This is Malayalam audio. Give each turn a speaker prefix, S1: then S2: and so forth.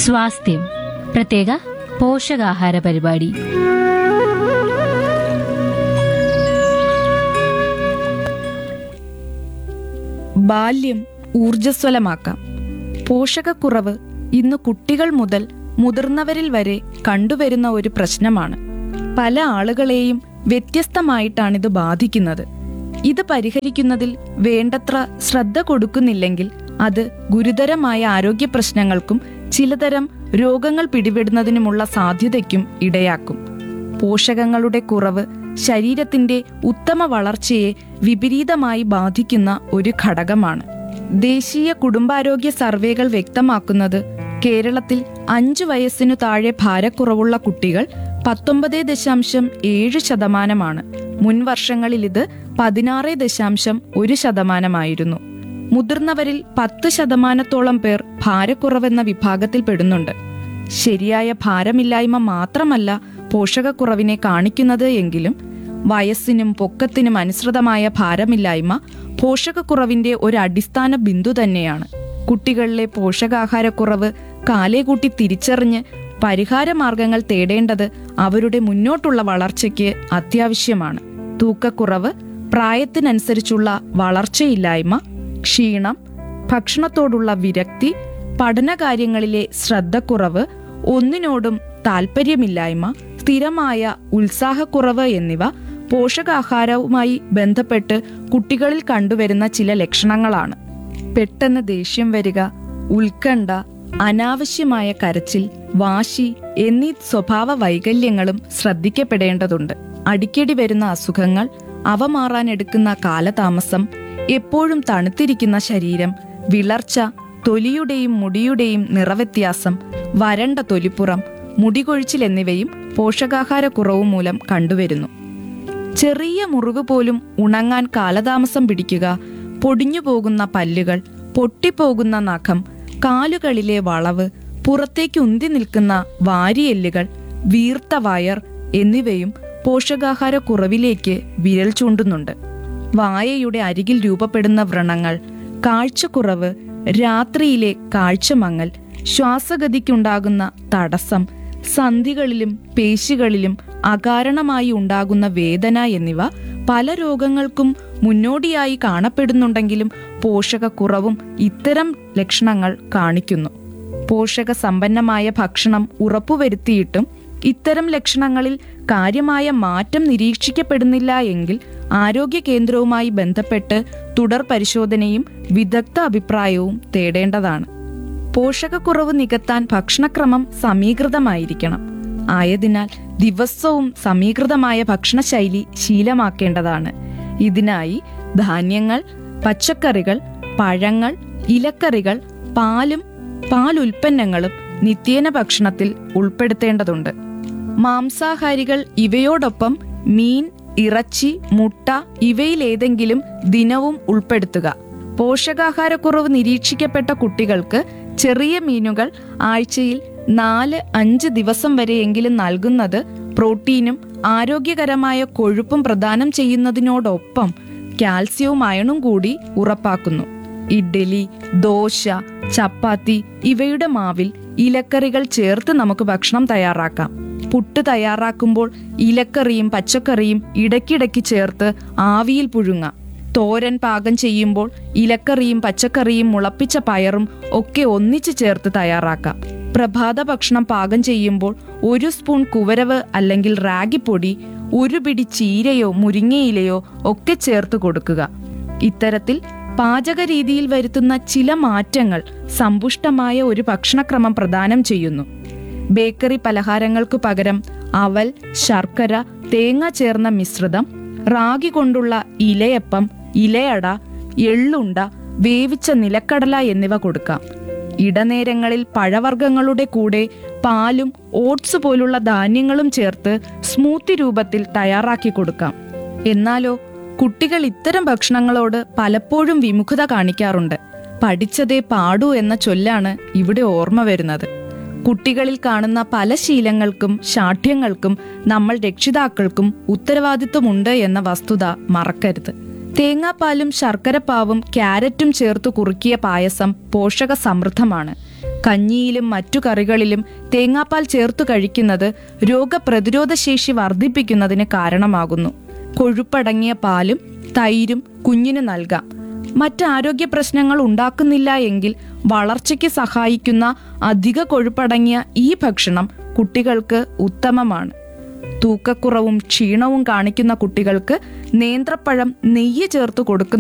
S1: സ്വാസ്ഥ്യം പ്രത്യേക പോഷകാഹാര പരിപാടി
S2: ബാല്യം ഊർജസ്വലമാക്കാം പോഷകക്കുറവ് ഇന്ന് കുട്ടികൾ മുതൽ മുതിർന്നവരിൽ വരെ കണ്ടുവരുന്ന ഒരു പ്രശ്നമാണ് പല ആളുകളെയും വ്യത്യസ്തമായിട്ടാണിത് ബാധിക്കുന്നത് ഇത് പരിഹരിക്കുന്നതിൽ വേണ്ടത്ര ശ്രദ്ധ കൊടുക്കുന്നില്ലെങ്കിൽ അത് ഗുരുതരമായ ആരോഗ്യ പ്രശ്നങ്ങൾക്കും ചിലതരം രോഗങ്ങൾ പിടിപെടുന്നതിനുമുള്ള സാധ്യതയ്ക്കും ഇടയാക്കും പോഷകങ്ങളുടെ കുറവ് ശരീരത്തിന്റെ ഉത്തമ വളർച്ചയെ വിപരീതമായി ബാധിക്കുന്ന ഒരു ഘടകമാണ് ദേശീയ കുടുംബാരോഗ്യ സർവേകൾ വ്യക്തമാക്കുന്നത് കേരളത്തിൽ അഞ്ചു വയസ്സിനു താഴെ ഭാരക്കുറവുള്ള കുട്ടികൾ പത്തൊമ്പത് ദശാംശം ഏഴ് ശതമാനമാണ് മുൻ വർഷങ്ങളിൽ ഇത് പതിനാറ് ദശാംശം ഒരു ശതമാനമായിരുന്നു മുതിർന്നവരിൽ പത്ത് ശതമാനത്തോളം പേർ ഭാരക്കുറവെന്ന വിഭാഗത്തിൽ പെടുന്നുണ്ട് ശരിയായ ഭാരമില്ലായ്മ മാത്രമല്ല പോഷകക്കുറവിനെ കാണിക്കുന്നത് എങ്കിലും വയസ്സിനും പൊക്കത്തിനും അനുസൃതമായ ഭാരമില്ലായ്മ പോഷകക്കുറവിന്റെ ഒരു അടിസ്ഥാന ബിന്ദു തന്നെയാണ് കുട്ടികളിലെ പോഷകാഹാരക്കുറവ് കാലേകൂട്ടി തിരിച്ചറിഞ്ഞ് പരിഹാര മാർഗങ്ങൾ തേടേണ്ടത് അവരുടെ മുന്നോട്ടുള്ള വളർച്ചയ്ക്ക് അത്യാവശ്യമാണ് തൂക്കക്കുറവ് പ്രായത്തിനനുസരിച്ചുള്ള വളർച്ചയില്ലായ്മ ക്ഷീണം ഭക്ഷണത്തോടുള്ള വിരക്തി പഠനകാര്യങ്ങളിലെ ശ്രദ്ധക്കുറവ് ഒന്നിനോടും താല്പര്യമില്ലായ്മ സ്ഥിരമായ ഉത്സാഹക്കുറവ് എന്നിവ പോഷകാഹാരവുമായി ബന്ധപ്പെട്ട് കുട്ടികളിൽ കണ്ടുവരുന്ന ചില ലക്ഷണങ്ങളാണ് പെട്ടെന്ന് ദേഷ്യം വരിക ഉത്കണ്ഠ അനാവശ്യമായ കരച്ചിൽ വാശി എന്നീ സ്വഭാവ വൈകല്യങ്ങളും ശ്രദ്ധിക്കപ്പെടേണ്ടതുണ്ട് അടിക്കടി വരുന്ന അസുഖങ്ങൾ അവ മാറാനെടുക്കുന്ന കാലതാമസം എപ്പോഴും തണുത്തിരിക്കുന്ന ശരീരം വിളർച്ച തൊലിയുടെയും മുടിയുടെയും നിറവ്യത്യാസം വരണ്ട തൊലിപ്പുറം മുടികൊഴിച്ചിൽ എന്നിവയും പോഷകാഹാരക്കുറവ് മൂലം കണ്ടുവരുന്നു ചെറിയ മുറിവ് പോലും ഉണങ്ങാൻ കാലതാമസം പിടിക്കുക പൊടിഞ്ഞു പോകുന്ന പല്ലുകൾ പൊട്ടിപ്പോകുന്ന നഖം കാലുകളിലെ വളവ് പുറത്തേക്ക് ഉന്തി നിൽക്കുന്ന വാരിയെല്ലുകൾ വീർത്ത വയർ എന്നിവയും പോഷകാഹാര കുറവിലേക്ക് വിരൽ ചൂണ്ടുന്നുണ്ട് വായയുടെ അരികിൽ രൂപപ്പെടുന്ന വ്രണങ്ങൾ കാഴ്ചക്കുറവ് രാത്രിയിലെ കാഴ്ചമങ്ങൽ ശ്വാസഗതിക്കുണ്ടാകുന്ന തടസ്സം സന്ധികളിലും പേശികളിലും അകാരണമായി ഉണ്ടാകുന്ന വേദന എന്നിവ പല രോഗങ്ങൾക്കും മുന്നോടിയായി കാണപ്പെടുന്നുണ്ടെങ്കിലും പോഷകക്കുറവും ഇത്തരം ലക്ഷണങ്ങൾ കാണിക്കുന്നു പോഷക സമ്പന്നമായ ഭക്ഷണം ഉറപ്പുവരുത്തിയിട്ടും ഇത്തരം ലക്ഷണങ്ങളിൽ കാര്യമായ മാറ്റം നിരീക്ഷിക്കപ്പെടുന്നില്ല എങ്കിൽ ആരോഗ്യ കേന്ദ്രവുമായി ബന്ധപ്പെട്ട് തുടർ പരിശോധനയും വിദഗ്ധ അഭിപ്രായവും തേടേണ്ടതാണ് പോഷകക്കുറവ് നികത്താൻ ഭക്ഷണക്രമം സമീകൃതമായിരിക്കണം ആയതിനാൽ ദിവസവും സമീകൃതമായ ഭക്ഷണശൈലി ശീലമാക്കേണ്ടതാണ് ഇതിനായി ധാന്യങ്ങൾ പച്ചക്കറികൾ പഴങ്ങൾ ഇലക്കറികൾ പാലും പാലുൽപ്പന്നങ്ങളും നിത്യേന ഭക്ഷണത്തിൽ ഉൾപ്പെടുത്തേണ്ടതുണ്ട് മാംസാഹാരികൾ ഇവയോടൊപ്പം മീൻ ഇറച്ചി മുട്ട ഇവയിലേതെങ്കിലും ദിനവും ഉൾപ്പെടുത്തുക പോഷകാഹാരക്കുറവ് നിരീക്ഷിക്കപ്പെട്ട കുട്ടികൾക്ക് ചെറിയ മീനുകൾ ആഴ്ചയിൽ നാല് അഞ്ച് ദിവസം വരെയെങ്കിലും നൽകുന്നത് പ്രോട്ടീനും ആരോഗ്യകരമായ കൊഴുപ്പും പ്രദാനം ചെയ്യുന്നതിനോടൊപ്പം കാൽസ്യവും അയണും കൂടി ഉറപ്പാക്കുന്നു ഇഡ്ഡലി ദോശ ചപ്പാത്തി ഇവയുടെ മാവിൽ ഇലക്കറികൾ ചേർത്ത് നമുക്ക് ഭക്ഷണം തയ്യാറാക്കാം പുട്ട് തയ്യാറാക്കുമ്പോൾ ഇലക്കറിയും പച്ചക്കറിയും ഇടയ്ക്കിടയ്ക്ക് ചേർത്ത് ആവിയിൽ പുഴുങ്ങാം തോരൻ പാകം ചെയ്യുമ്പോൾ ഇലക്കറിയും പച്ചക്കറിയും മുളപ്പിച്ച പയറും ഒക്കെ ഒന്നിച്ചു ചേർത്ത് തയ്യാറാക്കാം പ്രഭാത ഭക്ഷണം പാകം ചെയ്യുമ്പോൾ ഒരു സ്പൂൺ കുവരവ് അല്ലെങ്കിൽ റാഗിപ്പൊടി ഒരു പിടി ചീരയോ മുരിങ്ങയിലയോ ഒക്കെ ചേർത്ത് കൊടുക്കുക ഇത്തരത്തിൽ പാചക രീതിയിൽ വരുത്തുന്ന ചില മാറ്റങ്ങൾ സമ്പുഷ്ടമായ ഒരു ഭക്ഷണക്രമം പ്രദാനം ചെയ്യുന്നു ബേക്കറി പലഹാരങ്ങൾക്കു പകരം അവൽ ശർക്കര തേങ്ങ ചേർന്ന മിശ്രിതം റാഗി കൊണ്ടുള്ള ഇലയപ്പം ഇലയട എള്ളുണ്ട വേവിച്ച നിലക്കടല എന്നിവ കൊടുക്കാം ഇടനേരങ്ങളിൽ പഴവർഗ്ഗങ്ങളുടെ കൂടെ പാലും ഓട്സ് പോലുള്ള ധാന്യങ്ങളും ചേർത്ത് സ്മൂത്തി രൂപത്തിൽ തയ്യാറാക്കി കൊടുക്കാം എന്നാലോ കുട്ടികൾ ഇത്തരം ഭക്ഷണങ്ങളോട് പലപ്പോഴും വിമുഖത കാണിക്കാറുണ്ട് പഠിച്ചതേ പാടൂ എന്ന ചൊല്ലാണ് ഇവിടെ ഓർമ്മ വരുന്നത് കുട്ടികളിൽ കാണുന്ന പല ശീലങ്ങൾക്കും ശാഠ്യങ്ങൾക്കും നമ്മൾ രക്ഷിതാക്കൾക്കും ഉത്തരവാദിത്വമുണ്ട് എന്ന വസ്തുത മറക്കരുത് തേങ്ങാപ്പാലും ശർക്കരപ്പാവും ക്യാരറ്റും ചേർത്ത് കുറുക്കിയ പായസം പോഷക സമൃദ്ധമാണ് കഞ്ഞിയിലും മറ്റു കറികളിലും തേങ്ങാപ്പാൽ ചേർത്തു കഴിക്കുന്നത് രോഗപ്രതിരോധ ശേഷി വർദ്ധിപ്പിക്കുന്നതിന് കാരണമാകുന്നു കൊഴുപ്പടങ്ങിയ പാലും തൈരും കുഞ്ഞിന് നൽകാം മറ്റ് ആരോഗ്യ പ്രശ്നങ്ങൾ ഉണ്ടാക്കുന്നില്ല എങ്കിൽ വളർച്ചയ്ക്ക് സഹായിക്കുന്ന അധിക കൊഴുപ്പടങ്ങിയ ഈ ഭക്ഷണം കുട്ടികൾക്ക് ഉത്തമമാണ് തൂക്കക്കുറവും ക്ഷീണവും കാണിക്കുന്ന കുട്ടികൾക്ക് നേന്ത്രപ്പഴം നെയ്യ് ചേർത്ത് കൊടുക്കുന്ന